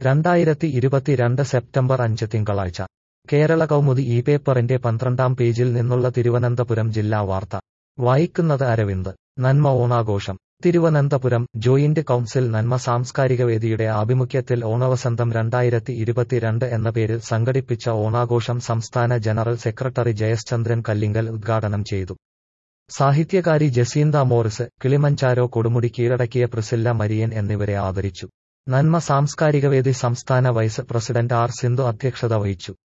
രണ്ടായിരത്തി ഇരുപത്തിരണ്ട് സെപ്റ്റംബർ അഞ്ച് തിങ്കളാഴ്ച കേരള കൗമുദി ഈ പേപ്പറിന്റെ പന്ത്രണ്ടാം പേജിൽ നിന്നുള്ള തിരുവനന്തപുരം ജില്ലാ വാർത്ത വായിക്കുന്നത് അരവിന്ദ് നന്മ ഓണാഘോഷം തിരുവനന്തപുരം ജോയിന്റ് കൗൺസിൽ നന്മ സാംസ്കാരികവേദിയുടെ ആഭിമുഖ്യത്തിൽ ഓണവസന്തം രണ്ടായിരത്തി ഇരുപത്തിരണ്ട് എന്ന പേരിൽ സംഘടിപ്പിച്ച ഓണാഘോഷം സംസ്ഥാന ജനറൽ സെക്രട്ടറി ജയശ്ചന്ദ്രൻ കല്ലിങ്കൽ ഉദ്ഘാടനം ചെയ്തു സാഹിത്യകാരി ജസീന്ത മോറിസ് കിളിമഞ്ചാരോ കൊടുമുടി കീഴടക്കിയ പ്രിസില്ല മരിയൻ എന്നിവരെ ആദരിച്ചു നന്മ സാംസ്കാരികവേദി സംസ്ഥാന വൈസ് പ്രസിഡന്റ് ആർ സിന്ധു അധ്യക്ഷത വഹിച്ചു